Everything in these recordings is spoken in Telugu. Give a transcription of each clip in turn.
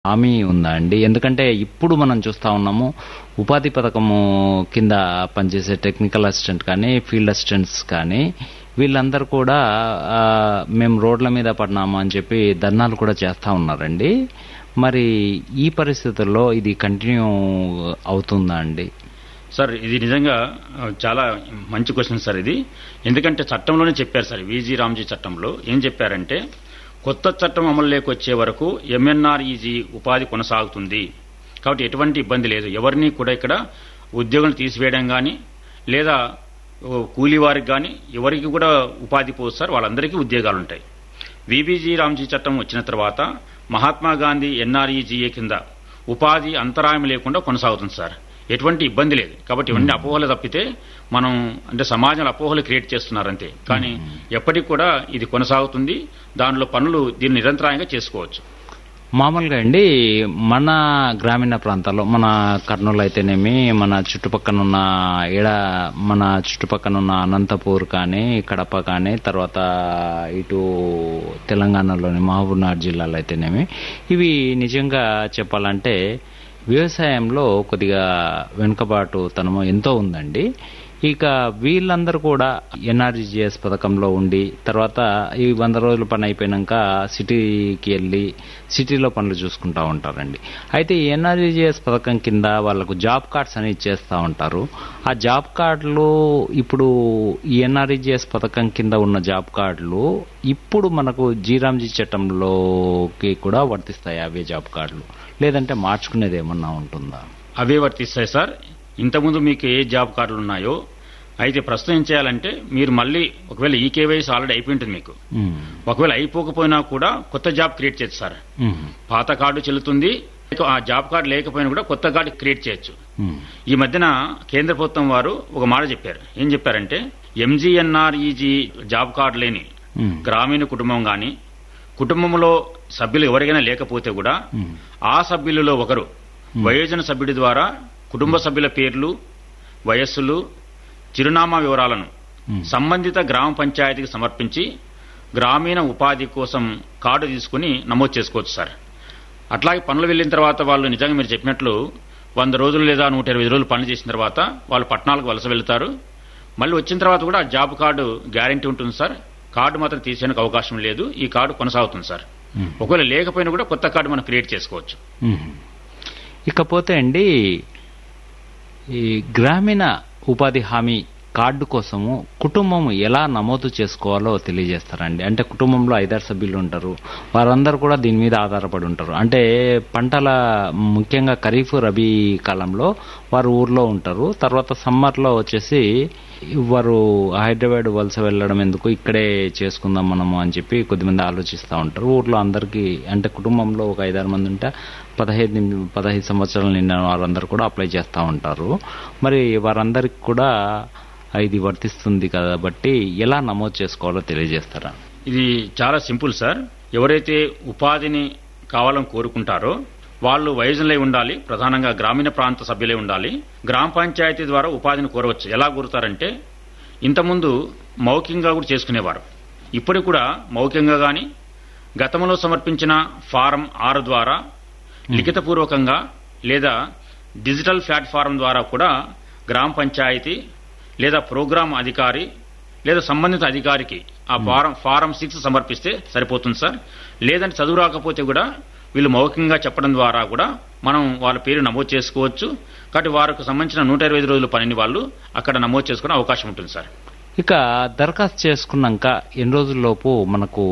హామీ ఉందా అండి ఎందుకంటే ఇప్పుడు మనం చూస్తా ఉన్నాము ఉపాధి పథకము కింద పనిచేసే టెక్నికల్ అసిస్టెంట్ కానీ ఫీల్డ్ అసిస్టెంట్స్ కానీ వీళ్ళందరూ కూడా ఆ, మేము రోడ్ల మీద పడినాము అని చెప్పి ధర్నాలు కూడా చేస్తా ఉన్నారండి మరి ఈ పరిస్థితుల్లో ఇది కంటిన్యూ అవుతుందా అండి సార్ ఇది నిజంగా ఆ, చాలా మంచి క్వశ్చన్ సార్ ఇది ఎందుకంటే చట్టంలోనే చెప్పారు సార్ విజీ రామ్జీ చట్టంలో ఏం చెప్పారంటే కొత్త చట్టం అమలులోకి వచ్చే వరకు ఎంఎన్ఆర్ఈజీ ఉపాధి కొనసాగుతుంది కాబట్టి ఎటువంటి ఇబ్బంది లేదు ఎవరిని కూడా ఇక్కడ ఉద్యోగులు తీసివేయడం కానీ లేదా ఓ, కూలీ వారికి కానీ ఎవరికి కూడా ఉపాధి పోదు సార్ వాళ్ళందరికీ ఉద్యోగాలు ఉంటాయి విబీజీ రామ్జీ చట్టం వచ్చిన తర్వాత మహాత్మా గాంధీ ఎన్ఆర్ఈజీఏ కింద ఉపాధి అంతరాయం లేకుండా కొనసాగుతుంది సార్ ఎటువంటి ఇబ్బంది లేదు కాబట్టి ఇవన్నీ అపోహలు తప్పితే మనం అంటే సమాజంలో అపోహలు క్రియేట్ చేస్తున్నారు అంతే కానీ ఎప్పటికి కూడా ఇది కొనసాగుతుంది దానిలో పనులు దీన్ని నిరంతరాయంగా చేసుకోవచ్చు మామూలుగా అండి మన గ్రామీణ ప్రాంతాల్లో మన కర్నూలు అయితేనేమి మన చుట్టుపక్కన ఉన్న ఈడ మన చుట్టుపక్కన ఉన్న అనంతపూర్ కానీ కడప కానీ తర్వాత ఇటు తెలంగాణలోని మహబూబ్నగర్ జిల్లాలో అయితేనేమి ఇవి నిజంగా చెప్పాలంటే వ్యవసాయంలో కొద్దిగా వెనుకబాటు తనము ఎంతో ఉందండి ఇక వీళ్ళందరూ కూడా ఎన్ఆర్జీఎస్ పథకంలో ఉండి తర్వాత ఈ వంద రోజుల పని అయిపోయినాక సిటీకి వెళ్ళి సిటీలో పనులు చూసుకుంటా ఉంటారండి అయితే ఈ ఎన్ఆర్జీఎస్ పథకం కింద వాళ్ళకు జాబ్ కార్డ్స్ అని ఇచ్చేస్తూ ఉంటారు ఆ జాబ్ కార్డులు ఇప్పుడు ఈ ఎన్ఆర్జీఎస్ పథకం కింద ఉన్న జాబ్ కార్డులు ఇప్పుడు మనకు జీరాంజీ చట్టంలోకి కూడా వర్తిస్తాయి అవే జాబ్ కార్డులు లేదంటే మార్చుకునేది ఏమన్నా ఉంటుందా అవే వర్తిస్తాయి సార్ ఇంతకుముందు మీకు ఏ జాబ్ కార్డులు ఉన్నాయో అయితే ప్రస్తుతం ఏం చేయాలంటే మీరు మళ్ళీ ఒకవేళ ఈ కేవైసీ ఆల్రెడీ అయిపోయి ఉంటుంది మీకు ఉమ్, ఒకవేళ అయిపోకపోయినా కూడా కొత్త జాబ్ క్రియేట్ చేయొచ్చు సార్ ఉమ్, పాత కార్డు చెల్లుతుంది ఆ జాబ్ కార్డు లేకపోయినా కూడా కొత్త కార్డు క్రియేట్ చేయొచ్చు ఉమ్, ఈ మధ్యన కేంద్ర ప్రభుత్వం వారు ఒక మాట చెప్పారు ఏం చెప్పారంటే ఎంజీఎన్ఆర్ఈజీ జాబ్ కార్డు లేని ఉమ్, గ్రామీణ కుటుంబం గాని కుటుంబంలో సభ్యులు ఎవరికైనా లేకపోతే కూడా ఉమ్. ఆ సభ్యులలో ఒకరు వయోజన సభ్యుడి ద్వారా కుటుంబ సభ్యుల పేర్లు వయస్సులు చిరునామా వివరాలను Hmm. సంబంధిత గ్రామ పంచాయతీకి సమర్పించి గ్రామీణ ఉపాధి కోసం కార్డు తీసుకుని నమోదు చేసుకోవచ్చు సార్ అట్లాగే పనులు వెళ్ళిన తర్వాత వాళ్ళు నిజంగా మీరు చెప్పినట్లు వంద రోజులు లేదా నూట ఇరవై రోజులు పనులు చేసిన తర్వాత వాళ్ళు పట్టణాలకు వలస వెళ్తారు మళ్ళీ వచ్చిన తర్వాత కూడా ఆ జాబ్ కార్డు గ్యారంటీ ఉంటుంది సార్ కార్డు మాత్రం తీసేందుకు అవకాశం లేదు ఈ కార్డు కొనసాగుతుంది సార్ ఉమ్. ఒకవేళ లేకపోయినా కూడా కొత్త కార్డు మనం క్రియేట్ చేసుకోవచ్చు మ్మ్. ఇకపోతే అండి ఈ గ్రామీణ ఉపాధి హామీ కార్డు కోసము కుటుంబం ఎలా నమోదు చేసుకోవాలో తెలియజేస్తారండి అంటే కుటుంబంలో ఐదారు సభ్యులు ఉంటారు వారందరూ కూడా దీని మీద ఆధారపడి ఉంటారు అంటే పంటల ముఖ్యంగా ఖరీఫ్ రబీ కాలంలో వారు ఊర్లో ఉంటారు తర్వాత సమ్మర్లో వచ్చేసి వారు హైదరాబాద్ వలస వెళ్ళడం ఎందుకు ఇక్కడే చేసుకుందాం మనము అని చెప్పి కొద్దిమంది ఆలోచిస్తూ ఉంటారు ఊర్లో అందరికీ అంటే కుటుంబంలో ఒక ఐదారు మంది ఉంటే పదహైదు నిమి- పదహైదు సంవత్సరాలు నిండిన వారందరూ కూడా అప్లై చేస్తూ ఉంటారు మరి వారందరికి కూడా ఇది వర్తిస్తుంది కాబట్టి ఎలా నమోదు చేసుకోవాలో తెలియజేస్తారా ఇది చాలా సింపుల్ సార్ ఎవరైతే ఉపాధిని కావాలని కోరుకుంటారో వాళ్ళు వయోజనులై ఉండాలి ప్రధానంగా గ్రామీణ ప్రాంత సభ్యులై ఉండాలి గ్రామ పంచాయతీ ద్వారా ఉపాధిని కోరవచ్చు ఎలా కోరుతారంటే ఇంతకుముందు మౌఖికంగా కూడా చేసుకునేవారు ఇప్పుడు కూడా మౌఖికంగా గాని గతంలో సమర్పించిన ఫారం ఆరు ద్వారా లిఖితపూర్వకంగా లేదా డిజిటల్ ప్లాట్ఫారం ద్వారా కూడా గ్రామ పంచాయతీ లేదా ప్రోగ్రాం అధికారి లేదా సంబంధిత అధికారికి ఆ ఫారం ఫారం సిక్స్ సమర్పిస్తే సరిపోతుంది సార్ లేదంటే చదువు రాకపోతే కూడా వీళ్ళు మౌఖికంగా చెప్పడం ద్వారా కూడా మనం వాళ్ళ పేరు నమోదు చేసుకోవచ్చు కాబట్టి వారికి సంబంధించిన నూట ఇరవై ఐదు రోజుల పనిని వాళ్ళు అక్కడ నమోదు చేసుకునే అవకాశం ఉంటుంది సార్ ఇక దరఖాస్తు చేసుకున్నాక ఎన్ని రోజుల్లోపు మనకు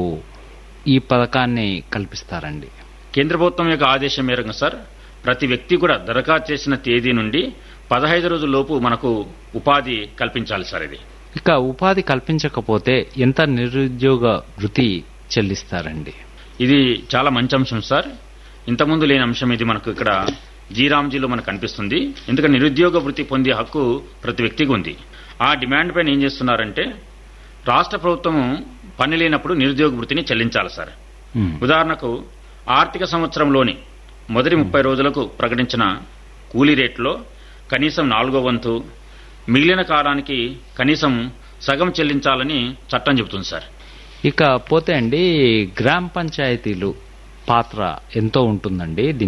ఈ పథకాన్ని కల్పిస్తారండి కేంద్ర ప్రభుత్వం యొక్క ఆదేశం మేరకు సార్ ప్రతి వ్యక్తి కూడా దరఖాస్తు చేసిన తేదీ నుండి పదహైదు రోజుల లోపు మనకు ఉపాధి కల్పించాలి సార్ ఇది ఇక ఉపాధి కల్పించకపోతే ఎంత నిరుద్యోగ వృత్తి చెల్లిస్తారండి ఇది చాలా మంచి అంశం సార్ ఇంతకుముందు లేని అంశం ఇది మనకు ఇక్కడ జీరాంజీలో మనకు కనిపిస్తుంది ఎందుకంటే నిరుద్యోగ వృత్తి పొందే హక్కు ప్రతి వ్యక్తికి ఉంది ఆ డిమాండ్ పైన ఏం చేస్తున్నారంటే రాష్ట్ర ప్రభుత్వం పని లేనప్పుడు నిరుద్యోగ వృత్తిని చెల్లించాలి సార్ ఉమ్, ఉదాహరణకు ఆర్థిక సంవత్సరంలోని మొదటి ముప్పై రోజులకు ప్రకటించిన కూలీ రేట్లో కనీసం నాలుగో వంతు మిగిలిన కాలానికి కనీసం సగం చెల్లించాలని చట్టం చెబుతుంది సార్ ఇక పోతే అండి గ్రామ పంచాయతీలు పాత్ర ఎంతో ఉంటుందండి దీని